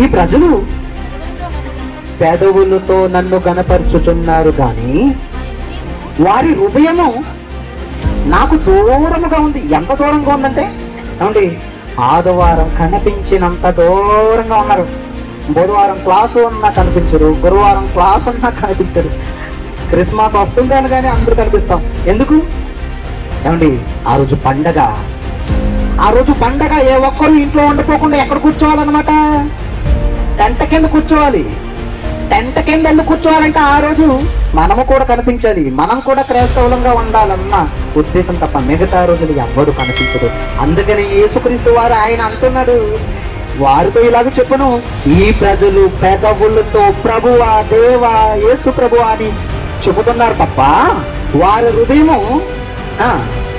ప్రజలు పెదవులతో నన్ను గనపరుచుచున్నారు గాని వారి హృదయము నాకు దూరముగా ఉంది ఎంత దూరంగా ఉందంటే ఏమండి ఆదివారం కనిపించినంత దూరంగా ఉన్నారు బుధవారం క్లాసు ఉన్నా కనిపించరు గురువారం క్లాస్ ఉన్నా కనిపించరు క్రిస్మస్ వస్తుంది అనగానే అందరూ కనిపిస్తాం ఎందుకు ఏమండి ఆ రోజు పండగ ఆ రోజు పండగ ఏ ఒక్కరు ఇంట్లో ఉండిపోకుండా ఎక్కడ కూర్చోవాలన్నమాట టెంట కింద కూర్చోవాలి టెంట కింద వెళ్ళి కూర్చోవాలంటే ఆ రోజు మనము కూడా కనిపించాలి మనం కూడా క్రైస్తవులంగా ఉండాలన్న ఉద్దేశం తప్ప మిగతా రోజులు ఎవ్వడు కనిపించదు అందుకని యేసుక్రీస్తు వారు ఆయన అంటున్నాడు వారితో ఇలాగ చెప్పును ఈ ప్రజలు పెదవులతో ప్రభువా దేవా యేసు ప్రభు అని చెబుతున్నారు తప్ప వారి హృదయము ఆ,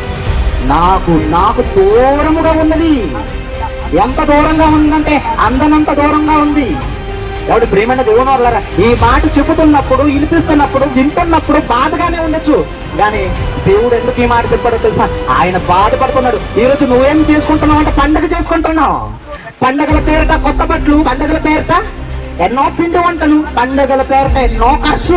నాకు నాకు దూరముగా ఉన్నది ఎంత దూరంగా ఉందంటే అందనంత దూరంగా ఉంది ఎవడు ప్రేమైన దేవుని వాళ్ళరా ఈ మాట చెబుతున్నప్పుడు వినిపిస్తున్నప్పుడు వింటున్నప్పుడు బాధగానే ఉండొచ్చు కానీ దేవుడు ఎందుకు ఈ మాట చెప్పాడో తెలుసా ఆయన బాధపడుతున్నాడు ఈ రోజు నువ్వేం చేసుకుంటున్నావు అంటే పండగ చేసుకుంటున్నావు పండగల పేరిట కొత్త బట్టలు పండగల పేరిట ఎన్నో పిండి వంటలు పండగల పేరిట ఎన్నో ఖర్చు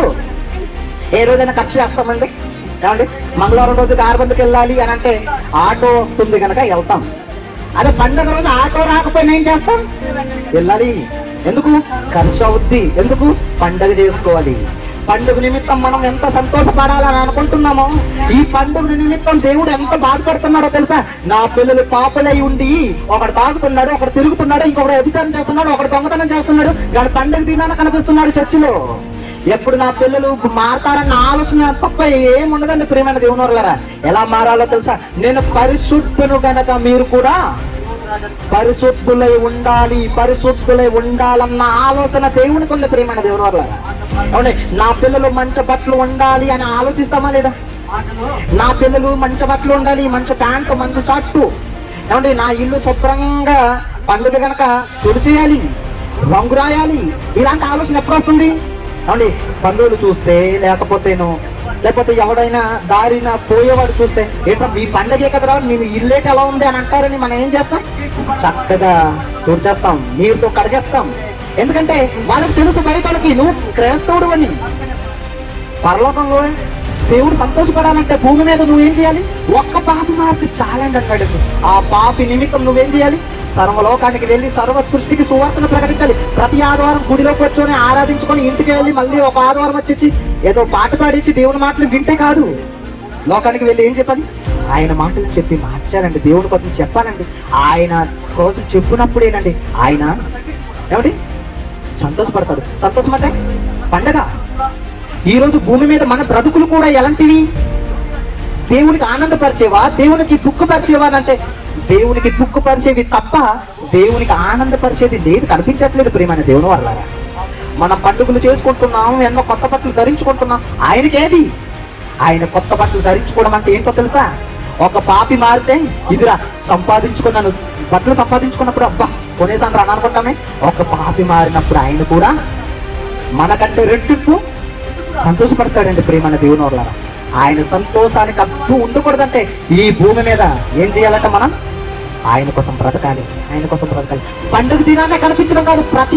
ఏ రోజైనా ఖర్చు చేస్తామండి ఏమండి మంగళవారం రోజు గారబందుకు వెళ్ళాలి అని అంటే ఆటో వస్తుంది కనుక వెళ్తాం అదే పండగ రోజు ఆటో రాకపోయినా ఏం చేస్తాం వెళ్ళాలి ఎందుకు ఖర్చు అవుద్ది ఎందుకు పండగ చేసుకోవాలి పండుగ నిమిత్తం మనం ఎంత సంతోషపడాలని అనుకుంటున్నామో ఈ పండుగ నిమిత్తం దేవుడు ఎంత బాధపడుతున్నాడో తెలుసా నా పిల్లలు పాపలై ఉండి ఒకడు తాగుతున్నాడు ఒకడు తిరుగుతున్నాడు ఇంకొకడు వ్యభిచారం చేస్తున్నాడు ఒకడు దొంగతనం చేస్తున్నాడు వాడు పండుగ దినాన కనిపిస్తున్నాడు చర్చిలో ఎప్పుడు నా పిల్లలు మారతారన్న ఆలోచన తప్ప ఏముండదండి ప్రియమైన దేవుని వాళ్ళరా ఎలా మారాలో తెలుసా నేను పరిశుద్ధును గనక మీరు కూడా పరిశుద్ధులై ఉండాలి పరిశుద్ధులై ఉండాలన్న ఆలోచన దేవునికి ఉంది ప్రియమైన దేవుని వల్ల అవునే నా పిల్లలు మంచి బట్టలు ఉండాలి అని ఆలోచిస్తామా లేదా నా పిల్లలు మంచి బట్టలు ఉండాలి మంచి ప్యాంటు మంచి షర్టు ఏమండి నా ఇల్లు శుభ్రంగా పండుగ గనక తుడిచేయాలి రంగు రాయాలి ఇలాంటి ఆలోచన ఎప్పుడు వస్తుంది ఏమండి బంధువులు చూస్తే లేకపోతేను లేకపోతే ఎవడైనా దారిన పోయేవాడు చూస్తే ఏంటో మీ పండగే కదరా మేము ఇల్లేట ఎలా ఉంది అని అంటారని మనం ఏం చేస్తాం చక్కగా తుడిచేస్తాం నీరుతో కడిగేస్తాం ఎందుకంటే వాళ్ళకి తెలుసు బయటకి నువ్వు క్రైస్తవుడు అని పరలోకంలో దేవుడు సంతోషపడాలంటే భూమి మీద నువ్వేం చేయాలి ఒక్క పాపి మార్చి చాలండి అన్నాడు ఆ పాపి నిమిత్తం నువ్వేం చేయాలి సర్వలోకానికి వెళ్ళి సర్వ సృష్టికి సువార్తను ప్రకటించాలి ప్రతి ఆదివారం గుడిలో కూర్చొని ఆరాధించుకొని ఇంటికి వెళ్ళి మళ్ళీ ఒక ఆదివారం వచ్చేసి ఏదో పాట పాడేసి దేవుని మాటలు వింటే కాదు లోకానికి వెళ్ళి ఏం చెప్పాలి ఆయన మాటలు చెప్పి మార్చాలండి దేవుడి కోసం చెప్పాలండి ఆయన కోసం చెప్పినప్పుడేనండి ఆయన ఏమండి సంతోషపడతాడు సంతోషం అంటే పండగ ఈ రోజు భూమి మీద మన బ్రతుకులు కూడా ఎలాంటివి దేవునికి ఆనందపరిచేవా దేవునికి దుఃఖపరిచేవా అని అంటే దేవునికి దుఃఖపరిచేవి తప్ప దేవునికి ఆనందపరిచేది లేదు కనిపించట్లేదు ప్రియమైన దేవుని వల్ల మనం పండుగలు చేసుకుంటున్నాం ఎన్నో కొత్త బట్టలు ధరించుకుంటున్నాం ఆయనకేది ఆయన కొత్త బట్టలు ధరించుకోవడం అంటే ఏంటో తెలుసా ఒక పాపి మారితే ఇదిరా సంపాదించుకున్నాను బట్టలు సంపాదించుకున్నప్పుడు అబ్బా కొనేసాను రా అనుకుంటామే ఒక పాపి మారినప్పుడు ఆయన కూడా మనకంటే రెట్టింపు సంతోషపడతాడండి ప్రేమన్న దేవుని వల్ల ఆయన సంతోషానికి అద్దు ఉండకూడదంటే ఈ భూమి మీద ఏం చేయాలంటే మనం ఆయన కోసం బ్రతకాలి ఆయన కోసం బ్రతకాలి పండుగ దినాన్ని కనిపించడం కాదు ప్రతి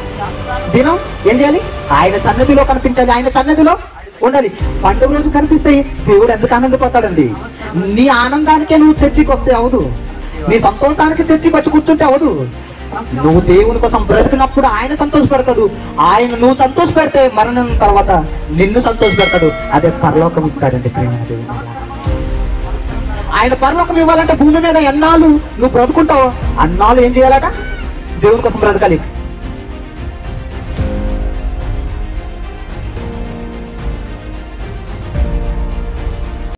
దినం ఏం చేయాలి ఆయన సన్నిధిలో కనిపించాలి ఆయన సన్నిధిలో ఉండాలి పండుగ రోజు కనిపిస్తే దేవుడు ఎందుకు ఆనందపోతాడండి నీ ఆనందానికే నువ్వు చర్చికి వస్తే అవదు నీ సంతోషానికి చర్చికి వచ్చి కూర్చుంటే అవదు నువ్వు దేవుని కోసం బ్రతికినప్పుడు ఆయన సంతోషపెడతాడు ఆయన నువ్వు సంతోష పెడితే మరణం తర్వాత నిన్ను సంతోష పెడతాడు అదే పరలోకం ఇస్తాడండి ప్రేమ దేవుని వల్ల. ఆయన పరలోకం ఇవ్వాలంటే భూమి మీద ఎన్నాళ్ళు నువ్వు బ్రతుకుంటావు అన్నాళ్ళు ఏం చేయాలట దేవుని కోసం బ్రతకాలి